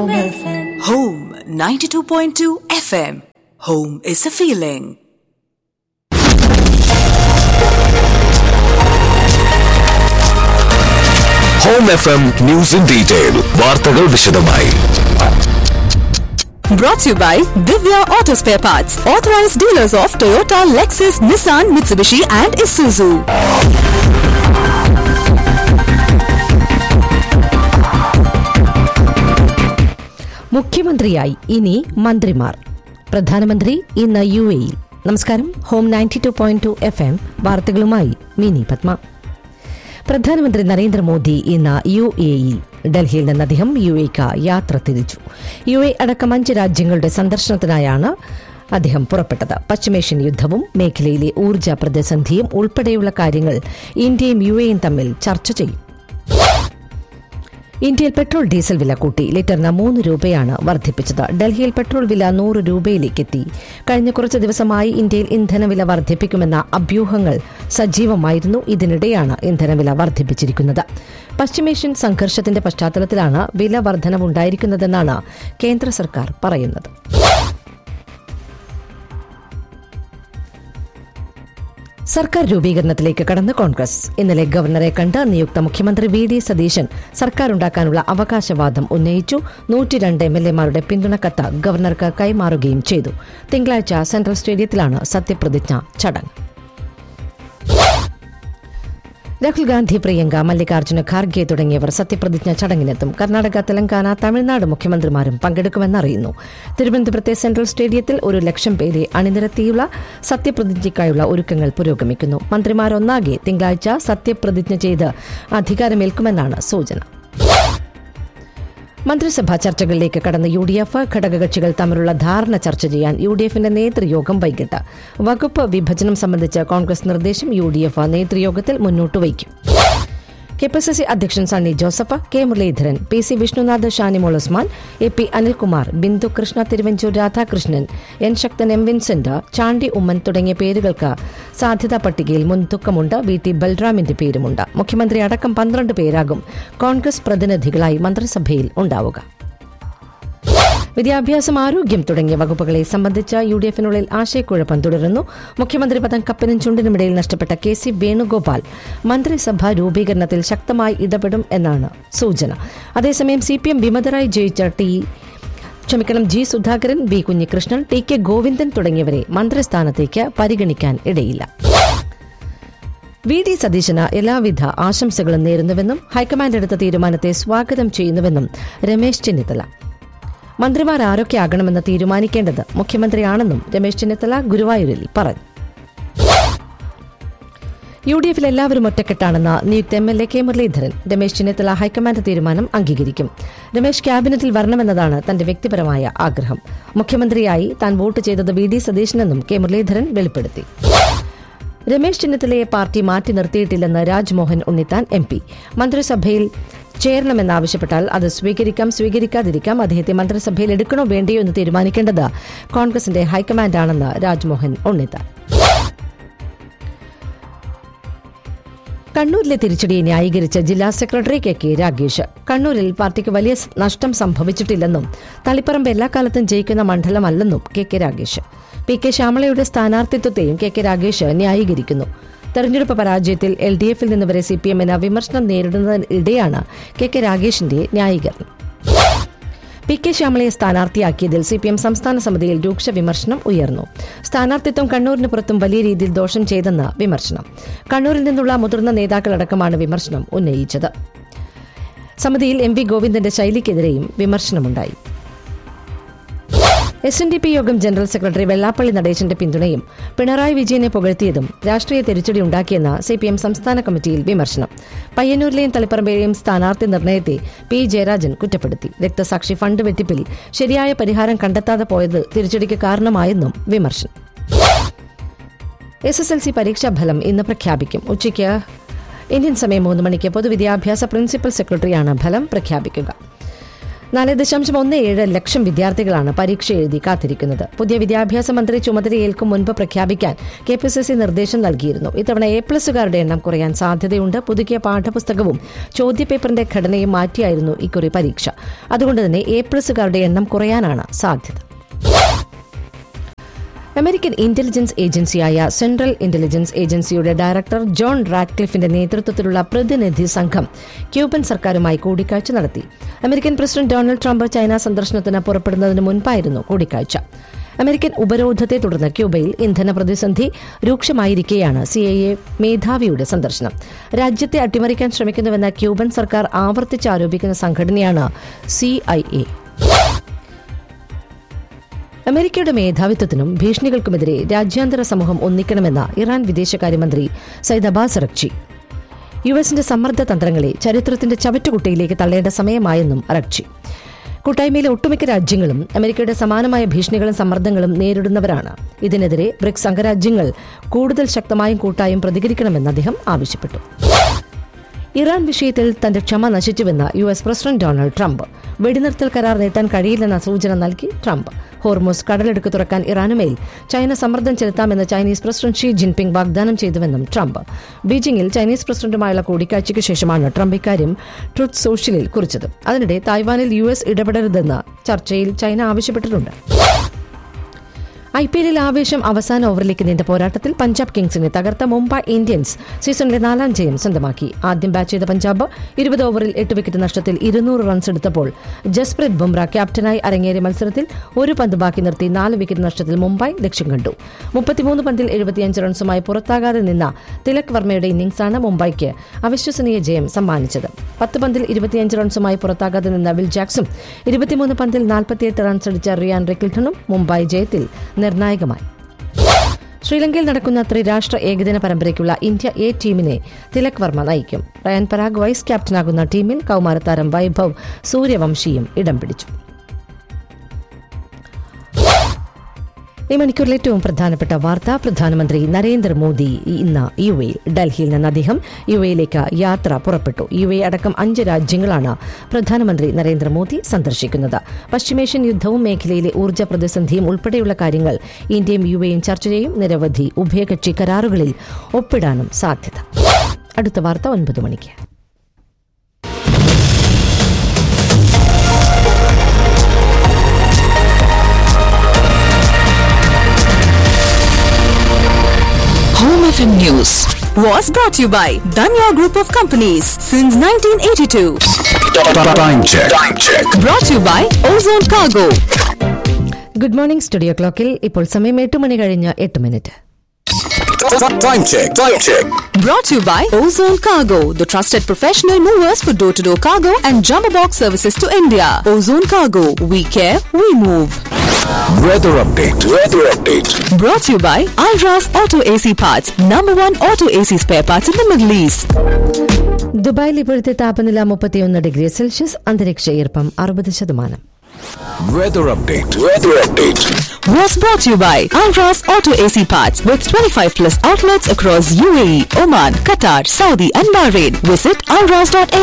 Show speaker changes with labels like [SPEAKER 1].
[SPEAKER 1] Home FM.
[SPEAKER 2] Home 92.2 FM. Home is a feeling.
[SPEAKER 3] Home F M news in detail വാർത്തകൾ വിശദമായി
[SPEAKER 2] Brought to you by Divya Auto Spare Parts, authorized dealers of Toyota, Lexus, Nissan, Mitsubishi, and Isuzu.
[SPEAKER 4] മുഖ്യമന്ത്രിയായി ഇനി മന്ത്രിമാർ പ്രധാനമന്ത്രി ഇന്ന് U എയിൽ നമസ്കാരം Home ninety two point two F M വാർത്തകളുമായി മിനി പത്മ പ്രധാനമന്ത്രി നരേന്ദ്രമോദി ഇന്ന് യു എയിൽ ഡൽഹിയിൽ നിന്ന് അദ്ദേഹം യു എക്ക് യാത്ര തിരിച്ചു യു എ അടക്കം അഞ്ച് രാജ്യങ്ങളുടെ സന്ദർശനത്തിനായാണ് അദ്ദേഹം പുറപ്പെട്ടത് പശ്ചിമേഷ്യൻ യുദ്ധവും മേഖലയിലെ ഊർജ്ജ പ്രതിസന്ധിയും ഉൾപ്പെടെയുള്ള കാര്യങ്ങൾ ഇന്ത്യയും യു എയും തമ്മിൽ ചർച്ച ചെയ്യും ഇന്ത്യയിൽ പെട്രോൾ ഡീസൽ വില കൂട്ടി ലിറ്ററിന് മൂന്ന് രൂപയാണ് വർദ്ധിപ്പിച്ചത് ഡൽഹിയിൽ പെട്രോൾ വില നൂറ് രൂപയിലേക്കെത്തി കഴിഞ്ഞ കുറച്ച് ദിവസമായി ഇന്ത്യയിൽ ഇന്ധനവില വർദ്ധിപ്പിക്കുമെന്ന അഭ്യൂഹങ്ങൾ സജീവമായിരുന്നു ഇതിനിടെയാണ് ഇന്ധനവില വർദ്ധിപ്പിച്ചിരിക്കുന്നത് പശ്ചിമേഷ്യൻ സംഘർഷത്തിന്റെ പശ്ചാത്തലത്തിലാണ് വില വർധനവുണ്ടായിരിക്കുന്നതെന്നാണ് കേന്ദ്ര സർക്കാർ പറയുന്നത് സർക്കാർ രൂപീകരണത്തിലേക്ക് കടന്ന് കോൺഗ്രസ് ഇന്നലെ ഗവർണറെ കണ്ട് നിയുക്ത മുഖ്യമന്ത്രി വി ഡി സതീശൻ സർക്കാർ ഉണ്ടാക്കാനുള്ള അവകാശവാദം ഉന്നയിച്ചു നൂറ്റിരണ്ട് എം എൽ എമാരുടെ പിന്തുണക്കത്ത് ഗവർണർക്ക് കൈമാറുകയും ചെയ്തു തിങ്കളാഴ്ച സെൻട്രൽ സ്റ്റേഡിയത്തിലാണ് സത്യപ്രതിജ്ഞ ചടങ്ങ് രാഹുൽ ഗാന്ധി പ്രിയങ്ക മല്ലികാർജ്ജുന ഖാർഗെ തുടങ്ങിയവർ സത്യപ്രതിജ്ഞ ചടങ്ങിനെത്തും കർണാടക തെലങ്കാന തമിഴ്നാട് മുഖ്യമന്ത്രിമാരും പങ്കെടുക്കുമെന്നറിയുന്നു തിരുവനന്തപുരത്തെ സെൻട്രൽ സ്റ്റേഡിയത്തിൽ ഒരു ലക്ഷം പേരെ അണിനിരത്തിയുള്ള സത്യപ്രതിജ്ഞയ്ക്കായുള്ള ഒരുക്കങ്ങൾ പുരോഗമിക്കുന്നു മന്ത്രിമാരൊന്നാകെ തിങ്കളാഴ്ച സത്യപ്രതിജ്ഞ ചെയ്ത് അധികാരമേൽക്കുമെന്നാണ് സൂചന മന്ത്രിസഭാ ചർച്ചകളിലേക്ക് കടന്ന യു ഡി എഫ് ഘടകകക്ഷികൾ തമ്മിലുള്ള ധാരണ ചർച്ച ചെയ്യാൻ യു ഡി എഫിന്റെ നേതൃയോഗം വൈകിട്ട് വകുപ്പ് വിഭജനം സംബന്ധിച്ച കോൺഗ്രസ് നിർദ്ദേശം യു ഡി എഫ് നേതൃയോഗത്തിൽ മുന്നോട്ട് വയ്ക്കും കെ പി സി സി അധ്യക്ഷൻ Sunny Joseph K Muraleedharan P C Vishnunath Shanimol Usman A P Anilkumar Bindu Krishna Thiruvanchoor Radhakrishnan N Sakthan M Vincent Chandy Oommen തുടങ്ങിയ പേരുകൾക്ക് സാധ്യതാ പട്ടികയിൽ മുൻതൂക്കമുണ്ട് വി ടി ബൽറാമിന്റെ പേരുമുണ്ട് മുഖ്യമന്ത്രി അടക്കം പന്ത്രണ്ട് പേരാകും കോൺഗ്രസ് പ്രതിനിധികളായി മന്ത്രിസഭയിൽ ഉണ്ടാവുക വിദ്യാഭ്യാസം ആരോഗ്യം തുടങ്ങിയ വകുപ്പുകളെ സംബന്ധിച്ച യു ഡി എഫിനുള്ളിൽ ആശയക്കുഴപ്പം തുടരുന്നു മുഖ്യമന്ത്രി പദം കപ്പനും ചുണ്ടിനുമിടയിൽ നഷ്ടപ്പെട്ട കെ സി വേണുഗോപാൽ മന്ത്രിസഭാ രൂപീകരണത്തിൽ ശക്തമായി ഇടപെടും എന്നാണ് സൂചന അതേസമയം സി പി എം വിമതരായി ജയിച്ച ടി ക്ഷമിക്കണം G Sudhakaran B Kunhikrishnan T K Govindan തുടങ്ങിയവരെ മന്ത്രിസ്ഥാനത്തേക്ക് പരിഗണിക്കാൻ ഇടയില്ല വി ഡി സതീശന് എല്ലാവിധ ആശംസകളും നേരുന്നുവെന്നും ഹൈക്കമാൻഡ് എടുത്ത തീരുമാനത്തെ സ്വാഗതം ചെയ്യുന്നുവെന്നും രമേശ് ചെന്നിത്തല മന്ത്രിമാർ ആരൊക്കെ ആകണമെന്ന് തീരുമാനിക്കേണ്ടത് മുഖ്യമന്ത്രിയാണെന്നും രമേശ് ചെന്നിത്തല ഗുരുവായൂരിൽ പറഞ്ഞു യു ഡി എഫിൽ എല്ലാവരും ഒറ്റക്കെട്ടാണെന്ന് നിയുക്ത M L A K Muraleedharan Ramesh Chennithala high command തീരുമാനം അംഗീകരിക്കും രമേശ് ക്യാബിനറ്റിൽ വരണമെന്നതാണ് തന്റെ വ്യക്തിപരമായ ആഗ്രഹം മുഖ്യമന്ത്രിയായി താൻ വോട്ട് ചെയ്തത് വി ഡി സതീശനെന്നും കെ മുരളീധരൻ വെളിപ്പെടുത്തി രമേശ് ചെന്നിത്തലയെ പാർട്ടി മാറ്റി നിർത്തിയിട്ടില്ലെന്ന് രാജ്മോഹൻ ഉണ്ണിത്താൻ എം പി മന്ത്രിസഭയിൽ ചേരണമെന്നാവശ്യപ്പെട്ടാൽ അത് സ്വീകരിക്കാം സ്വീകരിക്കാതിരിക്കാം അദ്ദേഹത്തെ മന്ത്രിസഭയിൽ എടുക്കണോ വേണ്ടയോ എന്ന് തീരുമാനിക്കേണ്ടത് കോൺഗ്രസിന്റെ ഹൈക്കമാൻഡാണെന്ന് രാജ്മോഹൻ ഉണ്ണിത്താൻ കണ്ണൂരിലെ തിരിച്ചടിയെ ന്യായീകരിച്ച ജില്ലാ സെക്രട്ടറി കെ കെ രാഗേഷ് കണ്ണൂരിൽ പാർട്ടിക്ക് വലിയ സ് നഷ്ടം സംഭവിച്ചിട്ടില്ലെന്നും തളിപ്പറമ്പ് എല്ലാ കാലത്തും ജയിക്കുന്ന മണ്ഡലമല്ലെന്നും K K Ragesh P K ശ്യാമളയുടെ സ്ഥാനാർത്ഥിത്വത്തെയും കെ കെ രാഗേഷ് ന്യായീകരിക്കുന്നു തെരഞ്ഞെടുപ്പ് പരാജയത്തിൽ എൽ ഡി എഫിൽ നിന്ന് വരെ സി പി എമ്മിന് വിമർശനം നേരിടുന്നതിനിടെയാണ് കെ കെ രാഗേഷിന്റെ ന്യായീകരണം പി കെ ശ്യാമളയെ സ്ഥാനാർത്ഥിയാക്കിയതിൽ സി പി എം സംസ്ഥാന സമിതിയിൽ രൂക്ഷ വിമർശനം ഉയർന്നു സ്ഥാനാർത്ഥിത്വം കണ്ണൂരിന് പുറത്തും വലിയ രീതിയിൽ ദോഷം ചെയ്തെന്ന് വിമർശനം കണ്ണൂരിൽ നിന്നുള്ള മുതിർന്ന നേതാക്കളടക്കമാണ് വിമർശനം ഉന്നയിച്ചത് സമിതിയിൽ എം വി ഗോവിന്ദന്റെ ശൈലിക്കെതിരെയും വിമർശനമുണ്ടായി എസ് എൻ ഡി പി യോഗം ജനറൽ സെക്രട്ടറി വെള്ളാപ്പള്ളി നടേശന്റെ പിന്തുണയും പിണറായി വിജയനെ പുകഴ്ത്തിയതും രാഷ്ട്രീയ തിരിച്ചടി ഉണ്ടാക്കിയെന്ന സി പി എം സംസ്ഥാന കമ്മിറ്റിയിൽ വിമർശനം പയ്യന്നൂരിലെയും തളിപ്പറമ്പിലെയും സ്ഥാനാർത്ഥി നിർണയത്തെ പി ജയരാജൻ കുറ്റപ്പെടുത്തി രക്തസാക്ഷി ഫണ്ട് വെട്ടിപ്പിൽ ശരിയായ പരിഹാരം കണ്ടെത്താതെ പോയത് തിരിച്ചടിക്ക് കാരണമായെന്നും വിമർശനം എസ് എസ് എൽ സി പരീക്ഷാഫലം ഇന്ന് പ്രഖ്യാപിക്കും ഉച്ചയ്ക്ക് ഇന്ത്യൻ സമയം മൂന്ന് മണിക്ക് പൊതുവിദ്യാഭ്യാസ പ്രിൻസിപ്പൽ സെക്രട്ടറിയാണ് ഫലം പ്രഖ്യാപിക്കുക നാല് ദശാംശം ഒന്ന് ഏഴ് ലക്ഷം വിദ്യാർത്ഥികളാണ് പരീക്ഷ എഴുതി കാത്തിരിക്കുന്നത് പുതിയ വിദ്യാഭ്യാസ മന്ത്രി ചുമതലയേൽക്കും മുൻപ് പ്രഖ്യാപിക്കാൻ കെ പി സി സി നിർദ്ദേശം നൽകിയിരുന്നു ഇത്തവണ എ പ്ലസുകാരുടെ എണ്ണം കുറയാൻ സാധ്യതയുണ്ട് പുതുക്കിയ പാഠപുസ്തകവും ചോദ്യപേപ്പറിന്റെ ഘടനയും മാറ്റിയായിരുന്നു ഇക്കുറി പരീക്ഷ അതുകൊണ്ട് തന്നെ എ പ്ലസുകാരുടെ എണ്ണം കുറയാനാണ് സാധ്യത അമേരിക്കൻ ഇന്റലിജൻസ് ഏജൻസിയായ സെൻട്രൽ ഇന്റലിജൻസ് ഏജൻസിയുടെ ഡയറക്ടർ ജോൺ റാറ്റ്ക്ലിഫിന്റെ നേതൃത്വത്തിലുള്ള പ്രതിനിധി സംഘം ക്യൂബൻ സർക്കാരുമായി കൂടിക്കാഴ്ച നടത്തി American president Donald Trump China സന്ദർശനത്തിന് പുറപ്പെടുന്നതിന് മുൻപായിരുന്നു കൂടിക്കാഴ്ച അമേരിക്കൻ ഉപരോധത്തെ തുടർന്ന് ക്യൂബയിൽ ഇന്ധന പ്രതിസന്ധി രൂക്ഷമായിരിക്കെയാണ് സി ഐ എ മേധാവിയുടെ സന്ദർശനം രാജ്യത്തെ അട്ടിമറിക്കാൻ ശ്രമിക്കുന്നുവെന്ന ക്യൂബൻ സർക്കാർ ആവർത്തിച്ച് ആരോപിക്കുന്ന സംഘടനയാണ് സി ഐ എ അമേരിക്കയുടെ മേധാവിത്വത്തിനും ഭീഷണികൾക്കുമെതിരെ രാജ്യാന്തര സമൂഹം ഒന്നിക്കണമെന്ന ഇറാൻ വിദേശകാര്യമന്ത്രി സയ്യിദ് അബ്ബാസ് അറക്ചി യു എസിന്റെ സമ്മർദ്ദ തന്ത്രങ്ങളെ ചരിത്രത്തിന്റെ ചവറ്റുകുട്ടയിലേക്ക് തള്ളേണ്ട സമയമായെന്നും അറക്ചി കൂട്ടായ്മയിലെ ഒട്ടുമിക്ക രാജ്യങ്ങളും അമേരിക്കയുടെ സമാനമായ ഭീഷണികളും സമ്മർദ്ദങ്ങളും നേരിടുന്നവരാണ് ഇതിനെതിരെ ബ്രിക്സ് അംഗരാജ്യങ്ങൾ കൂടുതൽ ശക്തമായും കൂട്ടായും പ്രതികരിക്കണമെന്ന് അദ്ദേഹം ആവശ്യപ്പെട്ടു ഇറാൻ വിഷയത്തിൽ തന്റെ ക്ഷമ നശിച്ചുവെന്ന് U S president Donald Trump വെടിനിർത്തൽ കരാർ നീട്ടാൻ കഴിയില്ലെന്ന സൂചന നൽകി ട്രംപ് ഹോർമോസ് കടലെടുക്ക് തുറക്കാൻ ഇറാനുമേൽ ചൈന സമ്മർദ്ദം ചെലുത്താമെന്ന് ചൈനീസ് പ്രസിഡന്റ് ഷീ ജിൻപിങ് വാഗ്ദാനം ചെയ്തുവെന്നും ട്രംപ് ബീജിംഗിൽ ചൈനീസ് പ്രസിഡന്റുമായുള്ള കൂടിക്കാഴ്ചയ്ക്ക് ശേഷമാണ് ട്രംപ് ഇക്കാര്യം ട്രുത്ത് സോഷ്യലിൽ കുറിച്ചത് അതിനിടെ തായ്വാനിൽ യു എസ് ഇടപെടരുതെന്ന് ചർച്ചയിൽ ചൈന ആവശ്യപ്പെട്ടിട്ടുണ്ട് ഐ പി എല്ലിൽ ആവേശം അവസാന ഓവറിലേക്ക് നീണ്ട പോരാട്ടത്തിൽ പഞ്ചാബ് കിങ്സിനെ തകർത്ത മുംബൈ ഇന്ത്യൻസ് സീസണിലെ നാലാം ജയം സ്വന്തമാക്കി ആദ്യം ബാറ്റ് ചെയ്ത പഞ്ചാബ് ഇരുപത് ഓവറിൽ എട്ട് വിക്കറ്റ് നഷ്ടത്തിൽ ഇരുന്നൂറ് റൺസ് എടുത്തപ്പോൾ ജസ്പ്രീത് ബുംറ ക്യാപ്റ്റനായി അരങ്ങേറിയ മത്സരത്തിൽ ഒരു പന്ത് ബാക്കി നിർത്തി നാല് വിക്കറ്റ് നഷ്ടത്തിൽ മുംബൈ ലക്ഷ്യം കണ്ടു മുപ്പത്തിമൂന്ന് പന്തിൽ എഴുപത്തിയഞ്ച് റൺസുമായി പുറത്താകാതെ നിന്ന തിലക് വർമ്മയുടെ ഇന്നിംഗ്സാണ് മുംബൈക്ക് അവിശ്വസനീയ ജയം സമ്മാനിച്ചത് പത്ത് പന്തിൽ ഇരുപത്തിയഞ്ച് റൺസുമായി പുറത്താകാതെ നിന്ന വിൽ ജാക്സും ഇരുപത്തിമൂന്ന് പന്തിൽ നാൽപ്പത്തിയെട്ട് റൺസ് അടിച്ച റിയാൻ റിക്കിൾട്ടണും മുംബൈ ജയത്തിൽ നിർണായകമായി ശ്രീലങ്കയിൽ നടക്കുന്ന ത്രിരാഷ്ട്ര ഏകദിന പരമ്പരയ്ക്കുള്ള ഇന്ത്യ എ ടീമിനെ തിലക് വർമ്മ നയിക്കും റയൻ പരാഗ് വൈസ് ക്യാപ്റ്റനാകുന്ന ടീമിൽ കൌമാരതാരം വൈഭവ് സൂര്യവംശിയും ഇടം പിടിച്ചു ഈ മണിക്കൂറിൽ ഏറ്റവും പ്രധാനപ്പെട്ട വാർത്ത പ്രധാനമന്ത്രി നരേന്ദ്രമോദി ഇന്ന് യു എ ഡൽഹിയിൽ നിന്ന് അദ്ദേഹം യു എയിലേക്ക് യാത്ര പുറപ്പെട്ടു യു എ അടക്കം അഞ്ച് രാജ്യങ്ങളാണ് പ്രധാനമന്ത്രി നരേന്ദ്രമോദി സന്ദർശിക്കുന്നത് പശ്ചിമേഷ്യൻ യുദ്ധവും മേഖലയിലെ ഊർജ്ജ പ്രതിസന്ധിയും ഉൾപ്പെടെയുള്ള കാര്യങ്ങൾ ഇന്ത്യയും യു എയും ചർച്ച ചെയ്യും നിരവധി ഉഭയകക്ഷി കരാറുകളിൽ ഒപ്പിടാനും സാധ്യത അടുത്ത വാർത്ത ഒൻപത് മണിക്ക്
[SPEAKER 2] Home FM News was brought to you by Danya Group of Companies since 1982.
[SPEAKER 3] Time check. Time check.
[SPEAKER 2] Brought to you by Ozone Cargo.
[SPEAKER 4] Good morning studio ക്ലോക്കിൽ ഇപ്പോൾ സമയം എട്ട് മണി കഴിഞ്ഞ് എട്ട് minute
[SPEAKER 3] Time check. Time check.
[SPEAKER 2] Brought to you by Ozone Cargo, the trusted professional movers for door to door cargo and jumbo box services to India. Ozone Cargo, we care, we move.
[SPEAKER 3] Weather update. Weather update.
[SPEAKER 2] Brought to you by Alras Auto AC Parts, number one auto AC spare parts in the Middle East.
[SPEAKER 4] ദുബായിൽ ഇപ്പോഴത്തെ താപനില മുപ്പത്തിയൊന്ന് degree Celsius അന്തരീക്ഷ ഈർപ്പം അറുപത് ശതമാനം
[SPEAKER 3] Weather update. Weather update.
[SPEAKER 2] Was brought to you by Alras Auto AC Parts with 25 plus outlets across UAE, Oman, Qatar, Saudi, and Bahrain. Visit alras.air